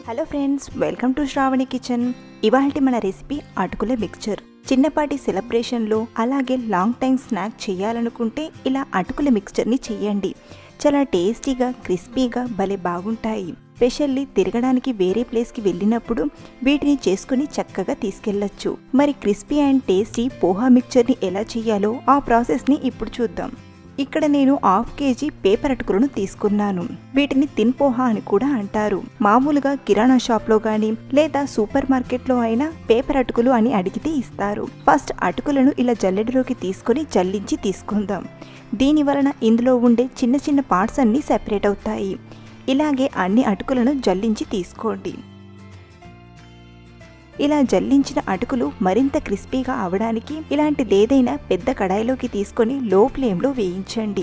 hello friends welcome to Shravani kitchen ఇవాళ మన recipe అటుకుల మిక్చర్ చిన్నపాటి సెలబ్రేషన్లో అలాగే లాంగ్ టైం స్నాక్ చేయాలనుకుంటే ఇలా అటుకుల మిక్చర్ని చేయండి చాలా టేస్టీగా క్రిస్పీగా భలే బాగుంటాయి స్పెషల్లీ తిరగడానికి వేరే ప్లేస్కి వెళ్ళినప్పుడు వీటిని చేసుకుని చక్కగా తీసుకెళ్లొచ్చు మరి క్రిస్పీ అండ్ టేస్టీ పోహా మిక్చర్ని ఎలా చేయాలో ఆ ప్రాసెస్ని ఇప్పుడు చూద్దాం ఇక్కడ నేను హాఫ్ కేజీ పేపర్ అటుకులను తీసుకున్నాను వీటిని తిన్ పోహా అని కూడా అంటారు మామూలుగా కిరాణా షాప్లో గాని లేదా సూపర్ మార్కెట్లో అయినా పేపర్ అటుకులు అని అడిగితే ఇస్తారు ఫస్ట్ అటుకులను ఇలా జల్లెడలోకి తీసుకొని జల్లించి తీసుకుందాం దీని వలన ఇందులో ఉండే చిన్న చిన్న పార్ట్స్ అన్నీ సెపరేట్ అవుతాయి ఇలాగే అన్ని అటుకులను జల్లించి తీసుకోండి ఇలా జల్లించిన అటుకులు మరింత క్రిస్పీగా అవడానికి ఇలాంటిదేదైనా పెద్ద కడాయిలోకి తీసుకొని లో ఫ్లేమ్లో వేయించండి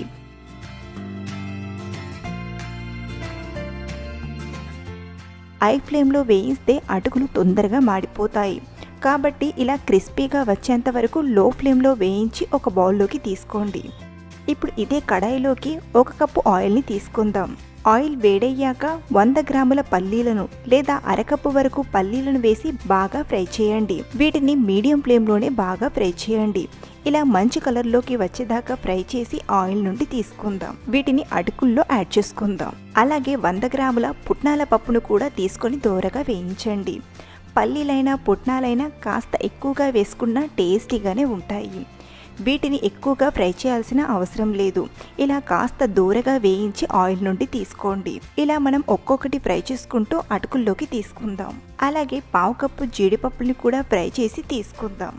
ఐ ఫ్లేమ్లో వేయిస్తే అటుకులు తొందరగా మాడిపోతాయి కాబట్టి ఇలా క్రిస్పీగా వచ్చేంత వరకు లో ఫ్లేమ్లో వేయించి ఒక బౌల్లోకి తీసుకోండి ఇప్పుడు ఇదే కడాయిలోకి ఒక కప్పు ఆయిల్ని తీసుకుందాం ఆయిల్ వేడయ్యాక వంద గ్రాముల పల్లీలను లేదా అరకప్పు వరకు పల్లీలను వేసి బాగా ఫ్రై చేయండి వీటిని మీడియం ఫ్లేమ్లోనే బాగా ఫ్రై చేయండి ఇలా మంచి కలర్లోకి వచ్చేదాకా ఫ్రై చేసి ఆయిల్ నుండి తీసుకుందాం వీటిని అటుకుల్లో యాడ్ చేసుకుందాం అలాగే వంద గ్రాముల పుట్నాల పప్పును కూడా తీసుకొని దోరగా వేయించండి పల్లీలైనా పుట్నాలైనా కాస్త ఎక్కువగా వేసుకున్న టేస్టీగానే ఉంటాయి వీటిని ఎక్కువగా ఫ్రై చేయాల్సిన అవసరం లేదు ఇలా కాస్త దూరగా వేయించి ఆయిల్ నుండి తీసుకోండి ఇలా మనం ఒక్కొక్కటి ఫ్రై చేసుకుంటూ అటుకుల్లోకి తీసుకుందాం అలాగే పావు కప్పు జీడిపప్పుని కూడా ఫ్రై చేసి తీసుకుందాం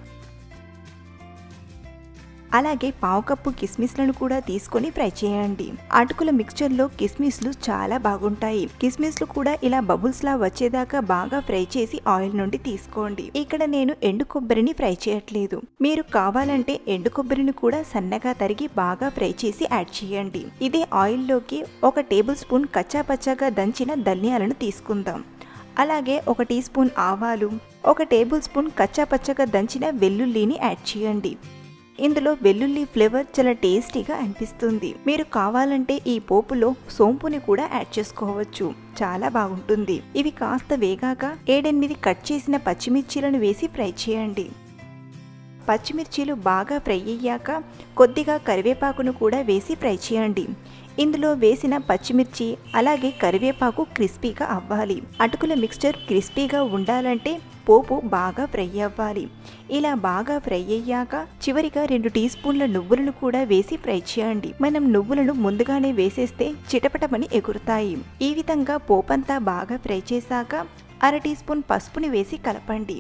అలాగే పావు కప్పు కిస్మిస్లను కూడా తీసుకొని ఫ్రై చేయండి అటుకుల మిక్చర్లో కిస్మిస్లు చాలా బాగుంటాయి కిస్మిస్లు కూడా ఇలా బబుల్స్ లా వచ్చేదాకా బాగా ఫ్రై చేసి ఆయిల్ నుండి తీసుకోండి ఇక్కడ నేను ఎండు కొబ్బరిని ఫ్రై చేయట్లేదు మీరు కావాలంటే ఎండు కొబ్బరిని కూడా సన్నగా తరిగి బాగా ఫ్రై చేసి యాడ్ చేయండి ఇదే ఆయిల్లోకి ఒక టేబుల్ స్పూన్ కచ్చా పచ్చాగా దంచిన ధనియాలను తీసుకుందాం అలాగే ఒక టీ స్పూన్ ఆవాలు ఒక టేబుల్ స్పూన్ కచ్చా పచ్చగా దంచిన వెల్లుల్లిని యాడ్ చేయండి ఇందులో వెల్లుల్లి ఫ్లేవర్ చాలా టేస్టీగా అనిపిస్తుంది మీరు కావాలంటే ఈ పోపులో సోంపుని కూడా యాడ్ చేసుకోవచ్చు చాలా బాగుంటుంది ఇవి కాస్త వేగాక ఏడెనిమిది కట్ చేసిన పచ్చిమిర్చీలను వేసి ఫ్రై చేయండి పచ్చిమిర్చీలు బాగా ఫ్రై అయ్యాక కొద్దిగా కరివేపాకును కూడా వేసి ఫ్రై చేయండి ఇందులో వేసిన పచ్చిమిర్చి అలాగే కరివేపాకు క్రిస్పీగా అవ్వాలి అటుకుల మిక్స్చర్ క్రిస్పీగా ఉండాలంటే పోపు బాగా ఫ్రై అవ్వాలి ఇలా బాగా ఫ్రై అయ్యాక చివరిగా రెండు టీ స్పూన్ల నువ్వులను కూడా వేసి ఫ్రై చేయండి మనం నువ్వులను ముందుగానే వేసేస్తే చిటపటమని ఎగురుతాయి ఈ విధంగా పోపంతా బాగా ఫ్రై చేశాక అర టీ స్పూన్ పసుపుని వేసి కలపండి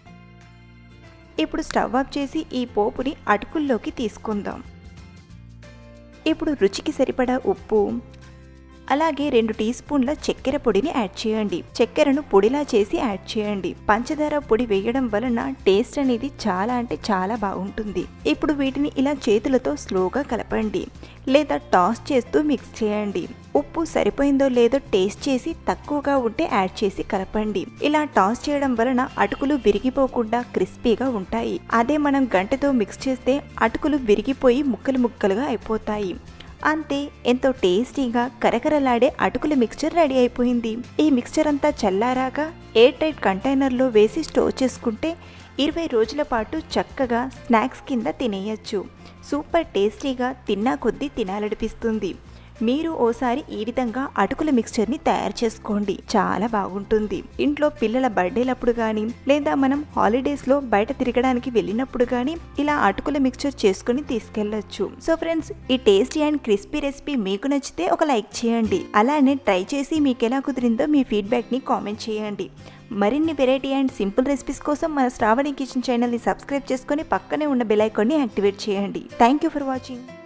ఇప్పుడు స్టవ్ ఆఫ్ చేసి ఈ పోపుని అటుకుల్లోకి తీసుకుందాం ఇప్పుడు రుచికి సరిపడా ఉప్పు అలాగే రెండు టీ స్పూన్ల చక్కెర పొడిని యాడ్ చేయండి చక్కెరను పొడిలా చేసి యాడ్ చేయండి పంచదార పొడి వేయడం వలన టేస్ట్ అనేది చాలా అంటే చాలా బాగుంటుంది ఇప్పుడు వీటిని ఇలా చేతులతో స్లోగా కలపండి లేదా టాస్ చేస్తూ మిక్స్ చేయండి ఉప్పు సరిపోయిందో లేదో టేస్ట్ చేసి తక్కువగా ఉంటే యాడ్ చేసి కలపండి ఇలా టాస్ చేయడం వలన అటుకులు విరిగిపోకుండా క్రిస్పీగా ఉంటాయి అదే మనం గంటతో మిక్స్ చేస్తే అటుకులు విరిగిపోయి ముక్కలు ముక్కలుగా అయిపోతాయి అంతే ఎంతో టేస్టీగా కరకరలాడే అటుకుల మిక్చర్ రెడీ అయిపోయింది ఈ మిక్చర్ అంతా చల్లారాక ఎయిర్ టైట్ కంటైనర్లో వేసి స్టోర్ చేసుకుంటే ఇరవై రోజుల పాటు చక్కగా స్నాక్స్ కింద తినేయచ్చు సూపర్ టేస్టీగా తిన్నా కొద్దీ తినాలనిపిస్తుంది మీరు ఓసారి ఈ విధంగా అటుకుల మిక్స్చర్ని తయారు చేసుకోండి చాలా బాగుంటుంది ఇంట్లో పిల్లల బర్త్డేలప్పుడు కానీ లేదా మనం హాలిడేస్లో బయట తిరగడానికి వెళ్ళినప్పుడు కానీ ఇలా అటుకుల మిక్స్చర్ చేసుకుని తీసుకెళ్లొచ్చు సో ఫ్రెండ్స్ ఈ టేస్టీ అండ్ క్రిస్పీ రెసిపీ మీకు నచ్చితే ఒక లైక్ చేయండి అలానే ట్రై చేసి మీకు ఎలా కుదిరిందో మీ ఫీడ్బ్యాక్ని కామెంట్ చేయండి మరిన్ని వెరైటీ అండ్ సింపుల్ రెసిపీస్ కోసం మన శ్రావణి కిచెన్ ఛానల్ని సబ్స్క్రైబ్ చేసుకొని పక్కనే ఉన్న బెల్ ఐకాన్ని యాక్టివేట్ చేయండి థ్యాంక్ యూ ఫర్ వాచింగ్